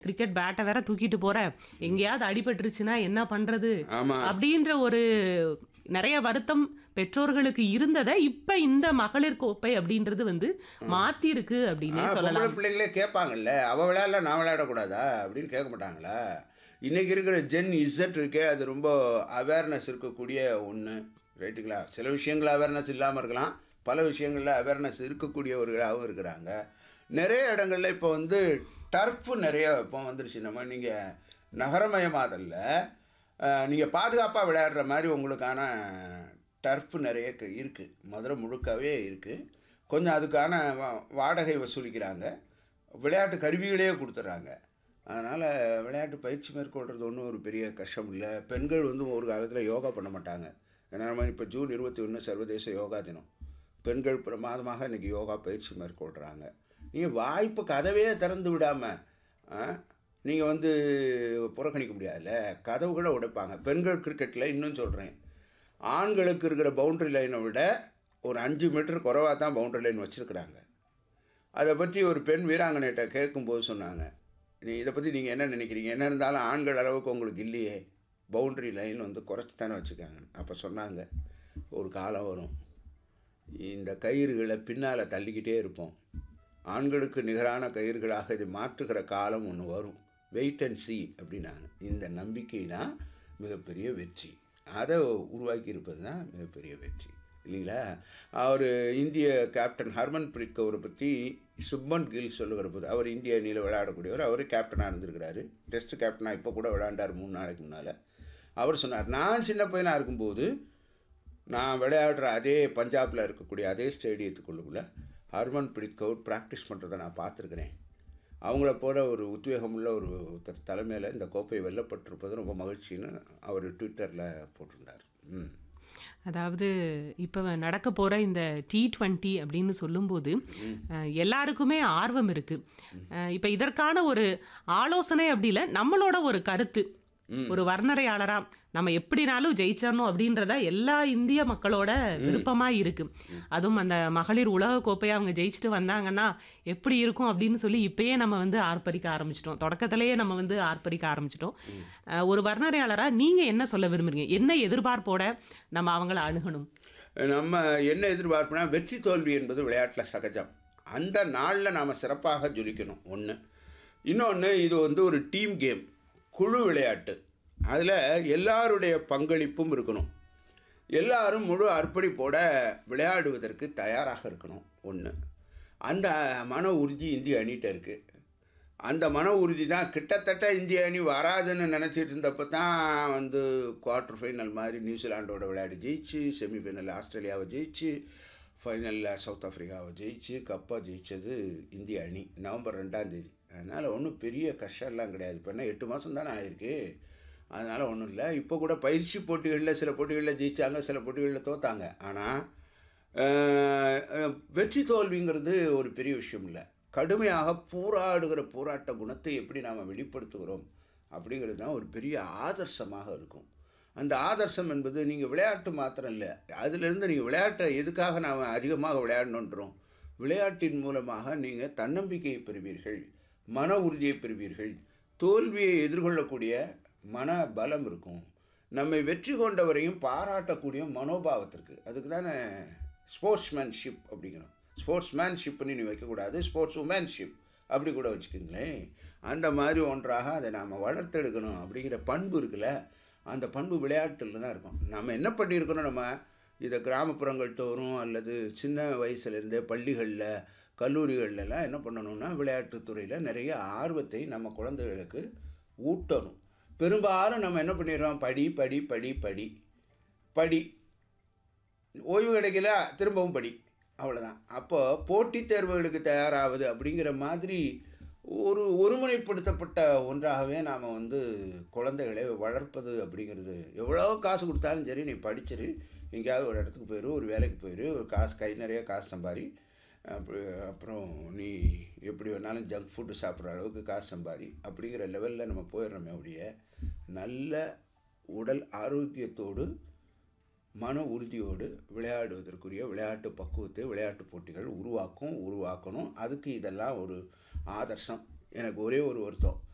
cricket பேட்டை வேற தூக்கிட்டு போற எங்கேயாவது அடிபட்டுருச்சுன்னா என்ன பண்றது ஆமா அப்படின்ற ஒரு நிறைய வருத்தம் பெற்றோர்களுக்கு இருந்ததை இப்ப இந்த மகளிர் கோப்பை அப்படின்றது வந்து மாத்தி இருக்கு ஆ, அப்படின்னே பொம்பளை சொல்லலாம் பிள்ளைங்களே கேட்பாங்கல்ல அவ விளையாடல நான் விளையாடக்கூடாதா அப்படின்னு கேட்க மாட்டாங்களா இன்னைக்கு இருக்கிற ஜென் இசட் இருக்கே அது ரொம்ப அவேர்னஸ் இருக்கக்கூடிய ஒன்று ரைட்டுங்களா சில விஷயங்கள் அவேர்னஸ் இல்லாமல் இருக்கலாம் பல விஷயங்களில் அவேர்னஸ் இருக்கக்கூடியவர்களாகவும் இருக்கிறாங்க நிறைய இடங்கள்ல இப்போ வந்து டர்ஃபு நிறைய இப்போ வந்துருச்சு நம்ம நீங்கள் நகரமயமாதல்ல நீங்கள் பாதுகாப்பாக விளையாடுற மாதிரி உங்களுக்கான டர்ஃப் நிறைய க- இருக்கு மதுரை முழுக்கவே இருக்குது கொஞ்சம் அதுக்கான வா- வாடகை வசூலிக்கிறாங்க விளையாட்டு கருவிகளையே கொடுத்துட்றாங்க அதனால் விளையாட்டு பயிற்சி மேற்கொள்கிறது ஒன்றும் ஒரு பெரிய கஷ்டம் இல்லை பெண்கள் வந்து ஒரு காலத்தில் யோகா பண்ண மாட்டாங்க ஏன்னா நம்ம இப்போ ஜூன் இருபத்தி ஒன்று சர்வதேச யோகா தினம் பெண்கள் பிரமாதமாக இன்றைக்கி யோகா பயிற்சி மேற்கொள்கிறாங்க நீங்கள் வாய்ப்பு கதவே திறந்து விடாமல் நீங்கள் வந்து புறக்கணிக்க முடியாதுல்ல கதவுகளை உடைப்பாங்க பெண்கள் கிரிக்கெட்டில் இன்னும் சொல்கிறேன் ஆண்களுக்கு இருக்கிற பவுண்டரி லைனை விட ஒரு அஞ்சு மீட்டர் குறைவாக தான் பவுண்டரி லைன் வச்சுருக்குறாங்க அதை பற்றி ஒரு பெண் வீராங்கனைகிட்ட கேட்கும்போது சொன்னாங்க நீ இதை பற்றி நீங்கள் என்ன நினைக்கிறீங்க என்ன இருந்தாலும் ஆண்கள் அளவுக்கு உங்களுக்கு இல்லையே பவுண்டரி லைன் வந்து குறைச்சி தானே வச்சுருக்காங்க அப்போ சொன்னாங்க ஒரு காலம் வரும் இந்த கயிறுகளை பின்னால் தள்ளிக்கிட்டே இருப்போம் ஆண்களுக்கு நிகரான கயிறுகளாக இதை மாற்றுகிற காலம் ஒன்று வரும் வெயிட் அண்ட் see அப்படின்னாங்க இந்த நம்பிக்கை தான் மிகப்பெரிய வெற்றி அதை உருவாக்கி இருப்பது தான் மிகப்பெரிய வெற்றி இல்லைங்களா அவர் இந்திய கேப்டன் ஹர்மன் பிரீத் கவுரை பற்றி சுப்மன் கில் சொல்லுகிற போது அவர் இந்திய அணியில் விளையாடக்கூடியவர் அவர் கேப்டனாக இருந்திருக்கிறாரு டெஸ்ட் கேப்டனாக இப்போ கூட விளையாண்டார் மூணு நாளைக்கு முன்னால் அவர் சொன்னார் நான் சின்ன பையனாக இருக்கும்போது நான் விளையாடுற அதே பஞ்சாபில் இருக்கக்கூடிய அதே ஸ்டேடியத்துக்குள்ளுக்குள்ள ஹர்மன் பிரீத் கவுர் ப்ராக்டிஸ் பண்ணுறதை நான் பார்த்துருக்கிறேன் அவங்கள போல ஒரு உத்வேகமுள்ள ஒரு ஒருத்தர் தலைமையில் இந்த கோப்பை வெல்லப்பட்டிருப்பது ரொம்ப மகிழ்ச்சின்னு அவர் ட்விட்டரில் போட்டிருந்தார் ம் அதாவது இப்போ நடக்க போகிற இந்த டி டுவெண்ட்டி அப்படின்னு சொல்லும்போது அஹ், எல்லாருக்குமே ஆர்வம் இருக்கு அஹ், இப்போ இதற்கான ஒரு ஆலோசனை அப்படி இல்லை நம்மளோட ஒரு கருத்து ஒரு வர்ணரையாளரா நம்ம எப்படினாலும் ஜெயிச்சிடணும் அப்படின்றத எல்லா இந்திய மக்களோட விருப்பமா இருக்கு அதுவும் அந்த மகளிர் உலக கோப்பையை அவங்க ஜெயிச்சுட்டு வந்தாங்கன்னா எப்படி இருக்கும் அப்படின்னு சொல்லி இப்பயே நம்ம வந்து ஆர்ப்பரிக்க ஆரம்பிச்சிட்டோம் தொடக்கத்திலேயே நம்ம வந்து ஆர்ப்பரிக்க ஆரம்பிச்சிட்டோம் அஹ், ஒரு வர்ணரையாளரா நீங்க என்ன சொல்ல விரும்புறீங்க என்ன எதிர்பார்ப்போட நம்ம அவங்கள அணுகணும் நம்ம என்ன எதிர்பார்ப்புனா வெற்றி தோல்வி என்பது விளையாட்டில் சகஜம் அந்த நாளில் நாம் சிறப்பாக ஜொலிக்கணும் ஒன்று இன்னொன்று இது வந்து ஒரு டீம் கேம் குழு விளையாட்டு அதில் எல்லாருடைய பங்களிப்பும் இருக்கணும் எல்லாரும் முழு அர்ப்பணிப்போட விளையாடுவதற்கு தயாராக இருக்கணும் ஒன்று அந்த மன உறுதி இந்திய அணிகிட்ட இருக்குது அந்த மன உறுதி தான் கிட்டத்தட்ட இந்திய அணி வராதுன்னு நினச்சிட்டு இருந்தப்போ தான் வந்து குவார்ட்டர் ஃபைனல் மாதிரி நியூசிலாண்டோட விளையாடி ஜெயிச்சு செமிஃபைனல் ஆஸ்திரேலியாவை ஜெயிச்சு ஃபைனலில் சவுத் ஆஃப்ரிக்காவை ஜெயிச்சு கப்பை ஜெயிச்சது இந்திய அணி நவம்பர் ரெண்டாம் தேதி அதனால் ஒன்றும் பெரிய கஷ்டம்லாம் கிடையாது இப்போ என்ன எட்டு மாதம் தானே ஆயிருக்கு அதனால் ஒன்றும் இல்லை இப்போ கூட பயிற்சி போட்டிகளில் சில போட்டிகளில் ஜெயிச்சாங்க சில போட்டிகளில் தோத்தாங்க ஆனால் வெற்றி தோல்விங்கிறது ஒரு பெரிய விஷயம் இல்லை கடுமையாக போராடுகிற போராட்ட குணத்தை எப்படி நாம் வெளிப்படுத்துகிறோம் அப்படிங்கிறது தான் ஒரு பெரிய ஆதர்சமாக இருக்கும் அந்த ஆதர்சம் என்பது நீங்கள் விளையாட்டு மாத்திரம் இல்லை அதிலிருந்து நீங்கள் விளையாட்டை எதுக்காக நாம் அதிகமாக விளையாடணுன்றோம் விளையாட்டின் மூலமாக நீங்கள் தன்னம்பிக்கையை பெறுவீர்கள் மன உறுதியை பெறுவீர்கள் தோல்வியை எதிர்கொள்ளக்கூடிய மன பலம் இருக்கும் நம்மை வெற்றி கொண்டவரையும் பாராட்டக்கூடிய மனோபாவத்திற்கு அதுக்கு தானே ஸ்போர்ட்ஸ்மேன்ஷிப் அப்படிங்கிறோம் ஸ்போர்ட்ஸ்மேன்ஷிப்னு நீ வைக்கக்கூடாது ஸ்போர்ட்ஸ் உமேன்ஷிப் அப்படி கூட வச்சுக்கோங்களேன் அந்த மாதிரி ஒன்றாக அதை நாம் வளர்த்தெடுக்கணும் அப்படிங்கிற பண்பு இருக்குல்ல அந்த பண்பு விளையாட்டில் தான் இருக்கும் நம்ம என்ன பண்ணியிருக்கணும் நம்ம இதை கிராமப்புறங்கள் தோறும் அல்லது சின்ன வயசுலேருந்தே பள்ளிகளில் கல்லூரிகள்லாம் என்ன பண்ணணும்னா விளையாட்டுத்துறையில் நிறைய ஆர்வத்தை நம்ம குழந்தைகளுக்கு ஊட்டணும் பெரும்பாலும் நம்ம என்ன பண்ணிடுறோம் படி படி படி படி படி ஓய்வு கிடைக்கல திரும்பவும் படி அவ்வளோதான் அப்போ போட்டித் தேர்வுகளுக்கு தயாராகுது அப்படிங்கிற மாதிரி ஒரு ஒருமுனைப்படுத்தப்பட்ட ஒன்றாகவே நாம் வந்து குழந்தைகளை வளர்ப்பது அப்படிங்கிறது எவ்வளோ காசு கொடுத்தாலும் சரி நீ படிச்சிரு எங்கேயாவது ஒரு இடத்துக்கு போயிரு ஒரு வேலைக்கு போயிரு ஒரு காசு கை நிறைய காசு சம்பாரி அப்படி அப்புறம் நீ எப்படி வேணாலும் ஜங்க் ஃபுட்டு சாப்பிட்ற அளவுக்கு காசு சம்பாரி அப்படிங்கிற லெவலில் நம்ம போயிடுறோமே ஒழிய நல்ல உடல் ஆரோக்கியத்தோடு மன உறுதியோடு விளையாடுவதற்குரிய விளையாட்டு பக்குவத்தை விளையாட்டு போட்டிகள் உருவாக்கும் உருவாக்கணும் அதுக்கு இதெல்லாம் ஒரு ஆதர்சம் எனக்கு ஒரே ஒரு வருத்தம்